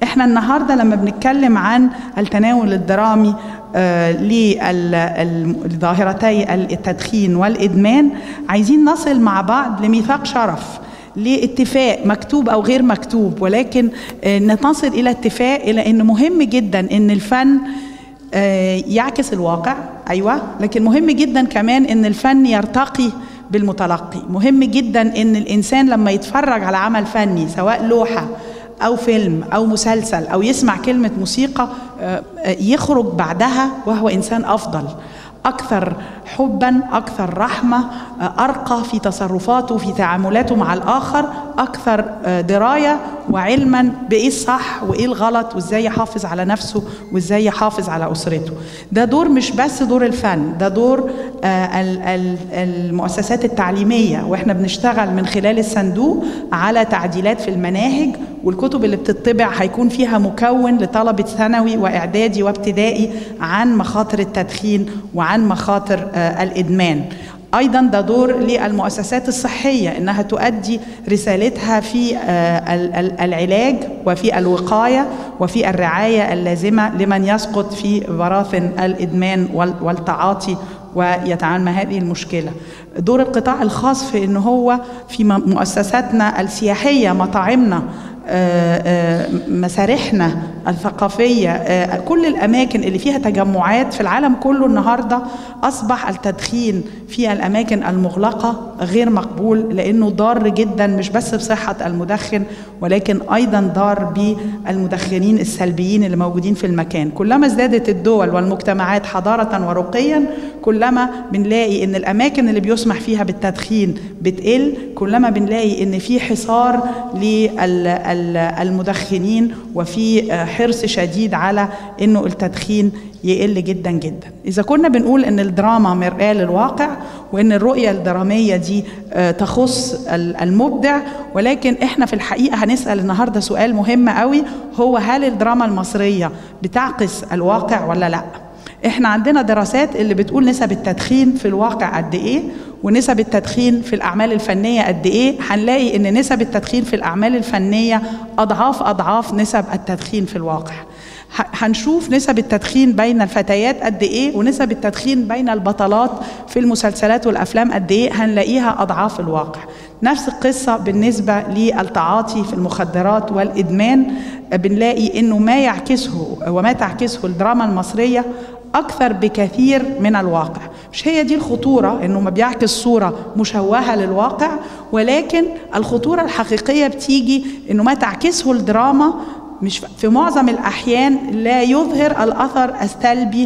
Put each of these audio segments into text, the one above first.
احنا النهارده لما بنتكلم عن التناول الدرامي آه، لظاهرتي التدخين والادمان عايزين نصل مع بعض لميثاق شرف لاتفاق مكتوب او غير مكتوب ولكن آه، نصل الى اتفاق الى ان مهم جدا ان الفن آه، يعكس الواقع ايوه لكن مهم جدا كمان ان الفن يرتقي بالمتلقي مهم جدا ان الانسان لما يتفرج على عمل فني سواء لوحه او فيلم او مسلسل او يسمع كلمه موسيقى آه، آه، يخرج بعدها وهو انسان افضل اكثر حبا اكثر رحمه آه، ارقى في تصرفاته في تعاملاته مع الاخر اكثر آه، درايه وعلما بايه الصح وايه الغلط وازاي يحافظ على نفسه وازاي يحافظ على اسرته ده دور مش بس دور الفن ده دور آه، ال- ال- المؤسسات التعليميه واحنا بنشتغل من خلال الصندوق على تعديلات في المناهج والكتب اللي بتطبع هيكون فيها مكون لطلبه ثانوي واعدادي وابتدائي عن مخاطر التدخين وعن مخاطر آه، الادمان ايضا ده دور للمؤسسات الصحيه انها تؤدي رسالتها في آه، ال- ال- العلاج وفي الوقايه وفي الرعايه اللازمه لمن يسقط في براثن الادمان وال- والتعاطي ويتعامل مع هذه المشكله. دور القطاع الخاص في ان هو في م- مؤسساتنا السياحيه مطاعمنا آه، آه، مسارحنا الثقافية آه، كل الأماكن اللي فيها تجمعات في العالم كله النهاردة أصبح التدخين في الأماكن المغلقة غير مقبول لأنه ضار جدا مش بس بصحة المدخن ولكن أيضا ضار بالمدخنين السلبيين اللي موجودين في المكان كلما ازدادت الدول والمجتمعات حضارة ورقيا كلما بنلاقي ان الاماكن اللي بيسمح فيها بالتدخين بتقل كلما بنلاقي ان في حصار للمدخنين وفي حرص شديد على انه التدخين يقل جدا جدا اذا كنا بنقول ان الدراما مرآة للواقع وان الرؤية الدرامية دي آه، تخص ال- المبدع ولكن احنا في الحقيقة هنسأل النهاردة سؤال مهم قوي هو هل الدراما المصرية بتعكس الواقع ولا لا احنا عندنا دراسات اللي بتقول نسب التدخين في الواقع قد ايه ونسب التدخين في الاعمال الفنيه قد ايه هنلاقي ان نسب التدخين في الاعمال الفنيه اضعاف اضعاف نسب التدخين في الواقع ه- هنشوف نسب التدخين بين الفتيات قد ايه ونسب التدخين بين البطلات في المسلسلات والافلام قد ايه هنلاقيها اضعاف الواقع نفس القصة بالنسبة للتعاطي في المخدرات والإدمان بنلاقي إنه ما يعكسه وما تعكسه الدراما المصرية أكثر بكثير من الواقع مش هي دي الخطورة إنه ما بيعكس صورة مشوهة للواقع ولكن الخطورة الحقيقية بتيجي إنه ما تعكسه الدراما مش في معظم الأحيان لا يظهر الأثر السلبي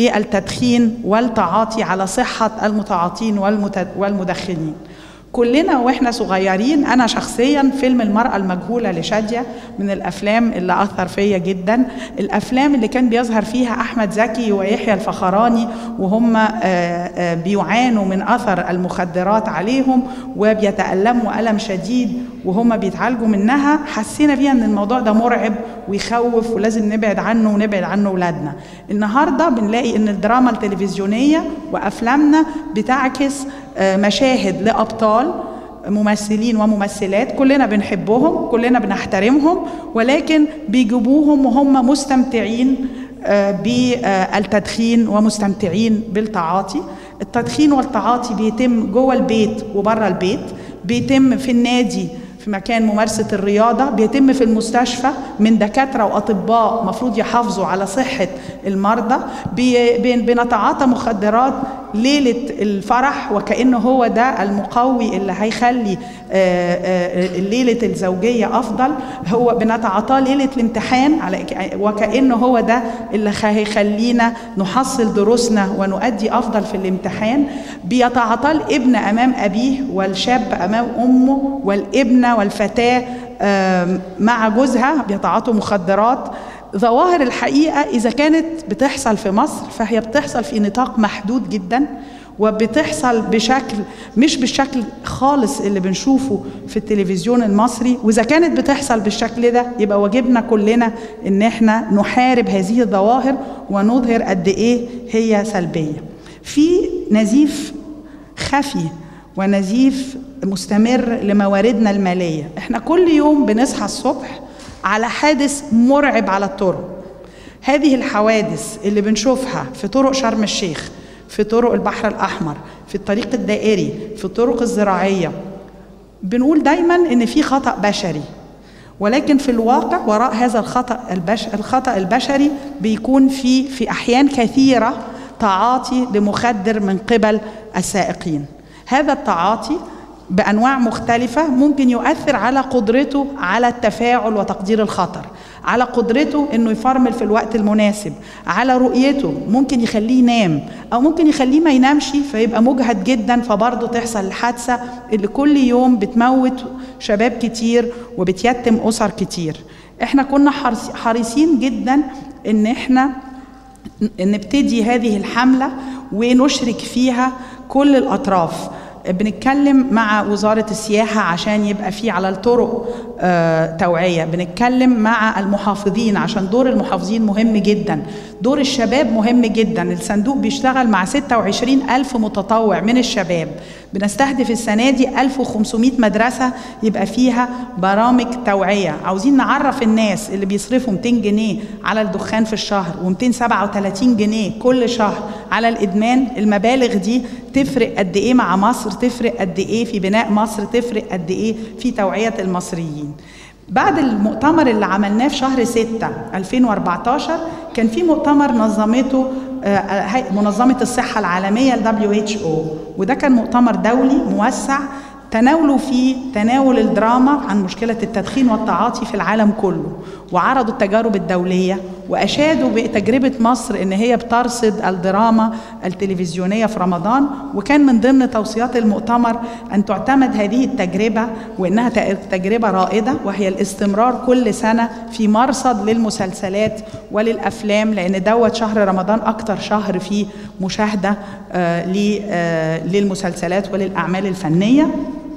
للتدخين والتعاطي على صحة المتعاطين والمت- والمدخنين كلنا واحنا صغيرين انا شخصيا فيلم المراه المجهوله لشاديه من الافلام اللي اثر فيا جدا الافلام اللي كان بيظهر فيها احمد زكي ويحيى الفخراني وهم آه، آه، بيعانوا من اثر المخدرات عليهم وبيتالموا الم شديد وهم بيتعالجوا منها حسينا فيها ان الموضوع ده مرعب ويخوف ولازم نبعد عنه ونبعد عنه اولادنا النهارده بنلاقي ان الدراما التلفزيونيه وافلامنا بتعكس آه، مشاهد لابطال ممثلين وممثلات كلنا بنحبهم كلنا بنحترمهم ولكن بيجيبوهم وهم مستمتعين آه، بالتدخين ومستمتعين بالتعاطي التدخين والتعاطي بيتم جوه البيت وبره البيت بيتم في النادي في مكان ممارسة الرياضة بيتم في المستشفى من دكاترة وأطباء مفروض يحافظوا على صحة المرضى بي- بن- بنتعاطى مخدرات ليلة الفرح وكأنه هو ده المقوي اللي هيخلي آه، آه، ليلة الزوجية أفضل هو بنتعاطاه ليلة الامتحان على وكأنه هو ده اللي هيخلينا نحصل دروسنا ونؤدي أفضل في الامتحان بيتعاطاه الابن أمام أبيه والشاب أمام أمه والابنة والفتاة آم، مع جوزها بيتعاطوا مخدرات ظواهر الحقيقة إذا كانت بتحصل في مصر فهي بتحصل في نطاق محدود جدا وبتحصل بشكل مش بالشكل خالص اللي بنشوفه في التلفزيون المصري واذا كانت بتحصل بالشكل ده يبقى واجبنا كلنا ان احنا نحارب هذه الظواهر ونظهر قد ايه هي سلبيه في نزيف خفي ونزيف مستمر لمواردنا الماليه احنا كل يوم بنصحى الصبح على حادث مرعب على الطرق هذه الحوادث اللي بنشوفها في طرق شرم الشيخ في طرق البحر الأحمر في الطريق الدائري في الطرق الزراعية بنقول دايما ان في خطأ بشري ولكن في الواقع وراء هذا الخطأ البش الخطأ البشري بيكون في في أحيان كثيرة تعاطي لمخدر من قبل السائقين هذا التعاطي بانواع مختلفه ممكن يؤثر على قدرته على التفاعل وتقدير الخطر على قدرته انه يفرمل في الوقت المناسب على رؤيته ممكن يخليه ينام او ممكن يخليه ما ينامش فيبقى مجهد جدا فبرضه تحصل الحادثه اللي كل يوم بتموت شباب كتير وبتيتم اسر كتير احنا كنا حريصين جدا ان احنا نبتدي هذه الحمله ونشرك فيها كل الاطراف بنتكلم مع وزارة السياحة عشان يبقى في على الطرق آه توعية بنتكلم مع المحافظين عشان دور المحافظين مهم جدا دور الشباب مهم جدا الصندوق بيشتغل مع 26 ألف متطوع من الشباب بنستهدف السنة دي 1500 مدرسة يبقى فيها برامج توعية عاوزين نعرف الناس اللي بيصرفوا 200 جنيه على الدخان في الشهر و237 جنيه كل شهر على الإدمان المبالغ دي تفرق قد إيه مع مصر تفرق قد إيه في بناء مصر تفرق قد إيه في توعية المصريين بعد المؤتمر اللي عملناه في شهر 6 2014 كان في مؤتمر نظمته منظمة الصحة العالمية ال WHO وده كان مؤتمر دولي موسع تناولوا فيه تناول الدراما عن مشكلة التدخين والتعاطي في العالم كله وعرضوا التجارب الدولية وأشادوا بتجربة مصر إن هي بترصد الدراما التلفزيونية في رمضان وكان من ضمن توصيات المؤتمر أن تعتمد هذه التجربة وإنها تجربة رائدة وهي الاستمرار كل سنة في مرصد للمسلسلات وللأفلام لأن دوت شهر رمضان أكتر شهر فيه مشاهدة آه للمسلسلات وللأعمال الفنية